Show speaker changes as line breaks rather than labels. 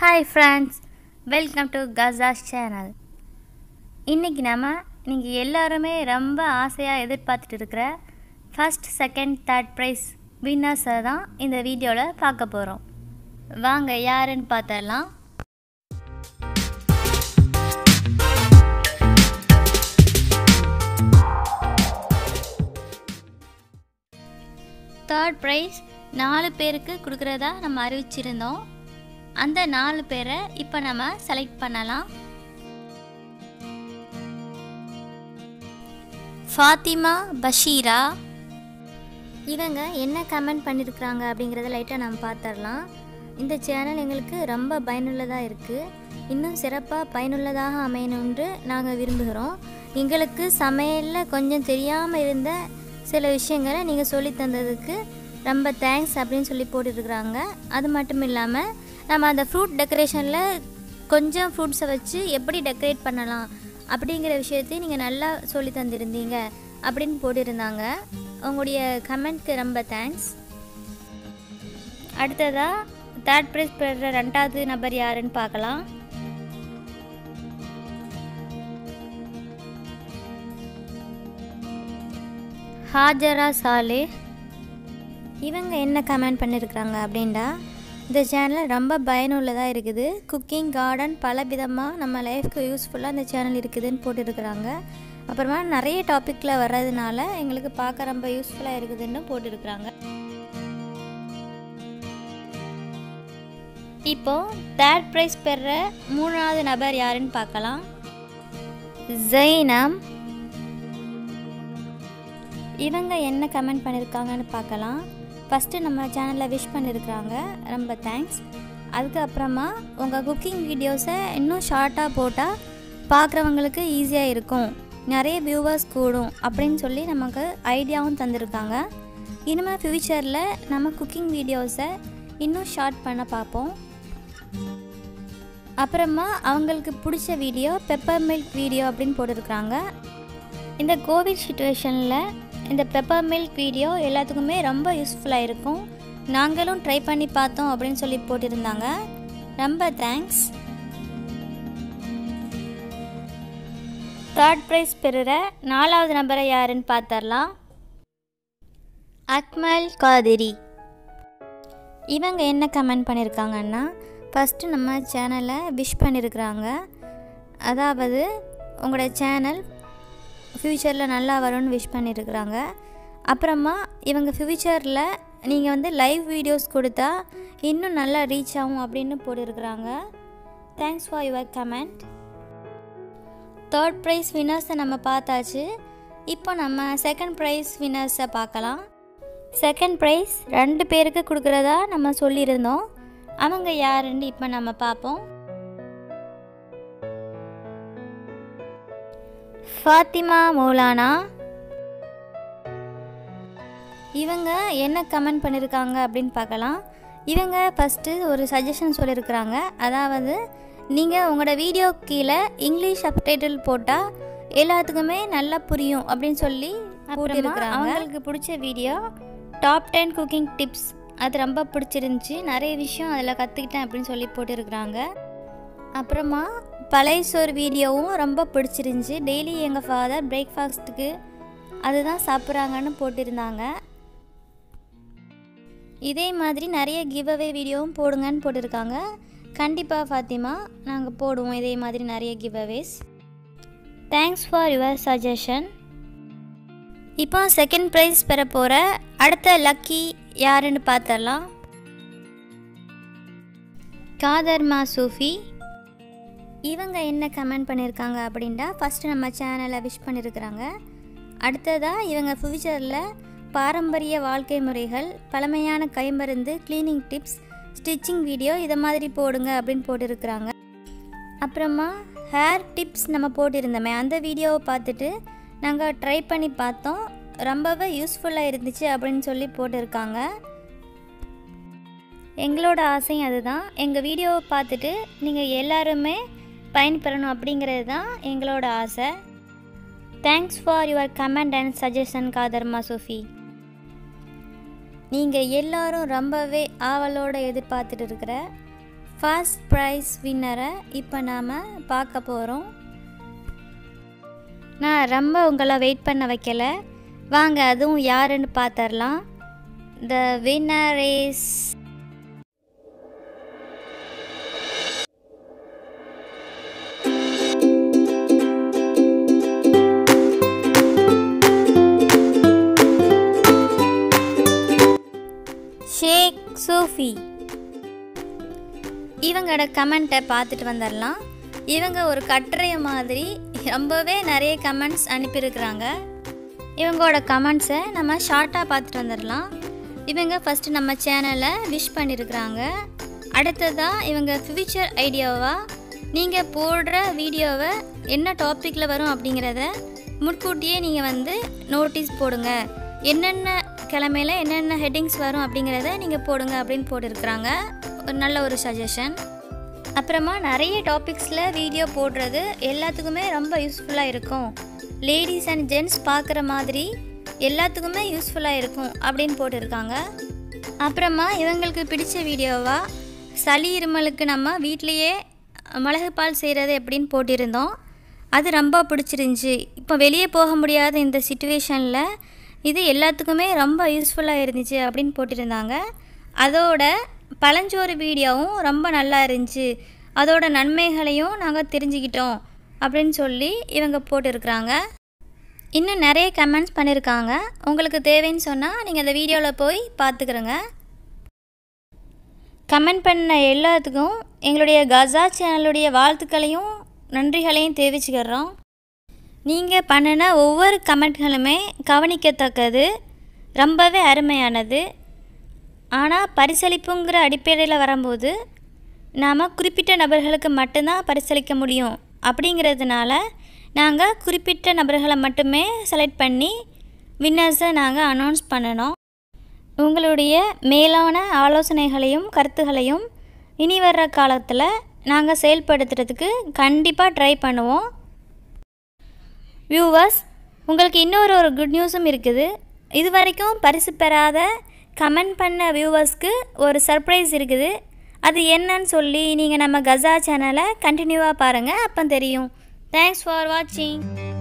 hi friends welcome to Kasas channel இன்றைக்கி நம்ம நீங்கள் எல்லாருமே ரொம்ப ஆசையாக எதிர்பார்த்துட்டு இருக்கிற ஃபஸ்ட் செகண்ட் தேர்ட் ப்ரைஸ் வின்னர்ஸை தான் இந்த வீடியோவில் பார்க்க போகிறோம் வாங்க யாருன்னு பார்த்தரலாம் தேர்ட் ப்ரைஸ் நாலு பேருக்கு கொடுக்குறதா நம்ம அறிவிச்சிருந்தோம் அந்த நாலு பேரை இப்போ நம்ம செலக்ட் பண்ணலாம் ஃபாத்திமா பஷீரா இவங்க என்ன கமெண்ட் பண்ணியிருக்கிறாங்க அப்படிங்கிறத லைட்டாக நம்ம பார்த்துடலாம் இந்த சேனல் எங்களுக்கு ரொம்ப பயனுள்ளதாக இருக்குது இன்னும் சிறப்பாக பயனுள்ளதாக அமையணுன்று நாங்கள் விரும்புகிறோம் எங்களுக்கு சமையலில் கொஞ்சம் தெரியாமல் இருந்த சில விஷயங்களை நீங்கள் சொல்லி தந்ததுக்கு ரொம்ப தேங்க்ஸ் அப்படின்னு சொல்லி போட்டுருக்குறாங்க அது மட்டும் இல்லாமல் நம்ம அந்த ஃப்ரூட் டெக்கரேஷனில் கொஞ்சம் ஃப்ரூட்ஸை வச்சு எப்படி டெக்கரேட் பண்ணலாம் அப்படிங்கிற விஷயத்தையும் நீங்கள் நல்லா சொல்லி தந்திருந்தீங்க அப்படின்னு போட்டிருந்தாங்க உங்களுடைய கமெண்ட்க்கு ரொம்ப தேங்க்ஸ் அடுத்ததாக தேர்ட் ப்ரைஸ் பெற ரெண்டாவது நபர் யாருன்னு பார்க்கலாம் ஹாஜரா சாலே இவங்க என்ன கமெண்ட் பண்ணியிருக்கிறாங்க அப்படின்டா இந்த சேனல் ரொம்ப பயனுள்ளதாக இருக்குது குக்கிங் கார்டன் பல விதமாக நம்ம லைஃப்க்கு யூஸ்ஃபுல்லாக இந்த சேனல் இருக்குதுன்னு போட்டிருக்கிறாங்க அப்புறமா நிறைய டாப்பிக்கில் வர்றதுனால எங்களுக்கு பார்க்க ரொம்ப யூஸ்ஃபுல்லாக இருக்குதுன்னு போட்டிருக்கிறாங்க இப்போ தேர்ட் ப்ரைஸ் பெற மூணாவது நபர் யாருன்னு பார்க்கலாம் ஜெய்னம் இவங்க என்ன கமெண்ட் பண்ணியிருக்காங்கன்னு பார்க்கலாம் ஃபஸ்ட்டு நம்ம சேனலில் விஷ் பண்ணியிருக்கிறாங்க ரொம்ப தேங்க்ஸ் அதுக்கப்புறமா உங்கள் குக்கிங் வீடியோஸை இன்னும் ஷார்ட்டாக போட்டால் பார்க்குறவங்களுக்கு ஈஸியாக இருக்கும் நிறைய வியூவர்ஸ் கூடும் அப்படின்னு சொல்லி நமக்கு ஐடியாவும் தந்திருக்காங்க இனிமேல் ஃப்யூச்சரில் நம்ம குக்கிங் வீடியோஸை இன்னும் ஷார்ட் பண்ண பார்ப்போம் அப்புறமா அவங்களுக்கு பிடிச்ச வீடியோ பெப்பர் மில்க் வீடியோ அப்படின்னு போட்டிருக்கிறாங்க இந்த கோவிட் சுச்சுவேஷனில் இந்த பெப்பர் மில்க் வீடியோ எல்லாத்துக்குமே ரொம்ப யூஸ்ஃபுல்லாக இருக்கும் நாங்களும் ட்ரை பண்ணி பார்த்தோம் அப்படின்னு சொல்லி போட்டிருந்தாங்க ரொம்ப தேங்க்ஸ் தேர்ட் ப்ரைஸ் பெறுற நாலாவது நபரை யாருன்னு பார்த்தரலாம் அக்மல் காதிரி இவங்க என்ன கமெண்ட் பண்ணியிருக்காங்கன்னா ஃபஸ்ட்டு நம்ம சேனலை விஷ் பண்ணியிருக்கிறாங்க அதாவது உங்களோட சேனல் ஃப்யூச்சரில் நல்லா வரும்னு விஷ் பண்ணியிருக்கிறாங்க அப்புறமா இவங்க ஃப்யூச்சரில் நீங்கள் வந்து லைவ் வீடியோஸ் கொடுத்தா இன்னும் நல்லா ரீச் ஆகும் அப்படின்னு போட்டிருக்கிறாங்க thanks for your comment third prize வின்னர்ஸை நம்ம பார்த்தாச்சு இப்போ நம்ம செகண்ட் ப்ரைஸ் வின்னர்ஸை பார்க்கலாம் செகண்ட் ப்ரைஸ் ரெண்டு பேருக்கு கொடுக்குறதா நம்ம சொல்லியிருந்தோம் அவங்க யாருன்னு இப்போ நம்ம பார்ப்போம் ஃபாத்திமா மௌலானா இவங்க என்ன கமெண்ட் பண்ணியிருக்காங்க அப்படின்னு பார்க்கலாம் இவங்க ஃபஸ்ட்டு ஒரு சஜஷன் சொல்லியிருக்கிறாங்க அதாவது நீங்கள் உங்களோட வீடியோ கீழே இங்கிலீஷ் சப்டைட்டில் போட்டால் எல்லாத்துக்குமே நல்லா புரியும் அப்படின்னு சொல்லி போட்டிருக்கிறாங்க அவங்களுக்கு பிடிச்ச video top ten cooking tips அது ரொம்ப பிடிச்சிருந்துச்சி நிறைய விஷயம் அதில் கற்றுக்கிட்டேன் அப்படின்னு சொல்லி போட்டிருக்கிறாங்க அப்புறமா பழைய சோறு வீடியோவும் ரொம்ப பிடிச்சிருந்துச்சி டெய்லி எங்கள் ஃபாதர் பிரேக்ஃபாஸ்ட்டுக்கு அதுதான் சாப்பிட்றாங்கன்னு போட்டிருந்தாங்க இதே மாதிரி நிறைய கிவ் அவே வீடியோவும் போடுங்கன்னு போட்டிருக்காங்க கண்டிப்பாக ஃபாத்திமா நாங்கள் போடுவோம் இதே மாதிரி நிறைய giveaways thanks for your suggestion இப்போ செகண்ட் ப்ரைஸ் பெற போகிற அடுத்த லக்கி யாருன்னு பார்த்தரலாம் காதர்மா சூஃபி இவங்க என்ன கமெண்ட் பண்ணியிருக்காங்க அப்படின்டா ஃபஸ்ட்டு நம்ம சேனலை விஷ் பண்ணியிருக்கிறாங்க அடுத்ததாக இவங்க ஃப்யூச்சரில் பாரம்பரிய வாழ்க்கை முறைகள் பழமையான கைமருந்து க்ளீனிங் டிப்ஸ் ஸ்டிச்சிங் வீடியோ இதை மாதிரி போடுங்க அப்படின்னு போட்டிருக்கிறாங்க அப்புறமா ஹேர் டிப்ஸ் நம்ம போட்டிருந்தோமே அந்த வீடியோவை பார்த்துட்டு நாங்கள் ட்ரை பண்ணி பார்த்தோம் ரொம்பவே யூஸ்ஃபுல்லாக இருந்துச்சு அப்படின்னு சொல்லி போட்டிருக்காங்க எங்களோட ஆசையும் அதுதான் எங்கள் வீடியோவை பார்த்துட்டு நீங்கள் எல்லாருமே பயன்பெறணும் அப்படிங்கிறது தான் எங்களோட ஆசை thanks for your comment and suggestion காதர்மா சோஃபி நீங்கள் எல்லாரும் ரொம்பவே ஆவலோடு எதிர்பார்த்துட்டு இருக்கிற ஃபர்ஸ்ட் ப்ரைஸ் வின்னரை இப்போ நாம் பார்க்க போகிறோம் நான் ரொம்ப உங்களை வெயிட் பண்ண வைக்கல வாங்க அதுவும் யாருன்னு பார்த்துடலாம் த வின்னர் இஸ் ஷேக் சூஃபி இவங்களோட கமெண்ட்டை பார்த்துட்டு வந்துடலாம் இவங்க ஒரு கட்டுரை மாதிரி ரொம்பவே நிறைய கமெண்ட்ஸ் அனுப்பியிருக்கிறாங்க இவங்களோட கமெண்ட்ஸை நம்ம ஷார்ட்டாக பார்த்துட்டு வந்துடலாம் இவங்க ஃபஸ்ட்டு நம்ம சேனலை விஷ் பண்ணியிருக்கிறாங்க அடுத்ததாக இவங்க ஃப்யூச்சர் ஐடியாவாக நீங்கள் போடுற வீடியோவை என்ன டாப்பிக்கில் வரும் அப்படிங்கிறத முன்கூட்டியே நீங்கள் வந்து நோட்டீஸ் போடுங்க என்னென்ன கிழமையில என்னென்ன ஹெட்டிங்ஸ் வரும் அப்படிங்கிறத நீங்கள் போடுங்க அப்படின்னு போட்டிருக்கிறாங்க ஒரு நல்ல ஒரு சஜஷன் அப்புறமா நிறைய டாபிக்ஸில் வீடியோ போடுறது எல்லாத்துக்குமே ரொம்ப யூஸ்ஃபுல்லாக இருக்கும் லேடிஸ் அண்ட் ஜென்ட்ஸ் பார்க்குற மாதிரி எல்லாத்துக்குமே யூஸ்ஃபுல்லாக இருக்கும் அப்படின்னு போட்டிருக்காங்க அப்புறமா இவங்களுக்கு பிடிச்ச வீடியோவா சளி இருமலுக்கு நம்ம வீட்லேயே மிளகுப்பால் செய்கிறது எப்படின்னு போட்டிருந்தோம் அது ரொம்ப பிடிச்சிருந்துச்சி இப்போ வெளியே போக முடியாத இந்த சுச்சுவேஷனில் இது எல்லாத்துக்குமே ரொம்ப யூஸ்ஃபுல்லாக இருந்துச்சு அப்படின்னு போட்டிருந்தாங்க அதோட பழஞ்சோறு வீடியோவும் ரொம்ப நல்லா இருந்துச்சு அதோட நன்மைகளையும் நாங்கள் தெரிஞ்சுக்கிட்டோம் அப்படின்னு சொல்லி இவங்க போட்டிருக்கிறாங்க இன்னும் நிறைய கமெண்ட்ஸ் பண்ணியிருக்காங்க உங்களுக்கு தேவைன்னு சொன்னால் நீங்கள் அந்த வீடியோவில் போய் பார்த்துக்கிறங்க கமெண்ட் பண்ண எல்லாத்துக்கும் எங்களுடைய கசா சேனலுடைய வாழ்த்துக்களையும் நன்றிகளையும் தெரிவிச்சுக்கிறோம் நீங்கள் பண்ணின ஒவ்வொரு கமெண்ட்களுமே கவனிக்கத்தக்கது ரொம்பவே அருமையானது ஆனால் பரிசளிப்புங்கிற அடிப்படையில் வரும்போது நாம் குறிப்பிட்ட நபர்களுக்கு மட்டும்தான் பரிசளிக்க முடியும் அப்படிங்கிறதுனால நாங்கள் குறிப்பிட்ட நபர்களை மட்டுமே செலக்ட் பண்ணி வின்னர்ஸை நாங்கள் அனௌன்ஸ் பண்ணணும் உங்களுடைய மேலான ஆலோசனைகளையும் கருத்துகளையும் இனி வர்ற காலத்தில் நாங்கள் செயல்படுத்துறதுக்கு கண்டிப்பாக ட்ரை பண்ணுவோம் வியூவர்ஸ் உங்களுக்கு இன்னொரு ஒரு குட் நியூஸும் இருக்குது இது வரைக்கும் பரிசு பெறாத கமெண்ட் பண்ண வியூவர்ஸ்க்கு ஒரு சர்ப்ரைஸ் இருக்குது அது என்னன்னு சொல்லி நீங்கள் நம்ம கசா சேனலை கண்டினியூவாக பாருங்கள் அப்போ தெரியும் தேங்க்ஸ் ஃபார் வாட்சிங்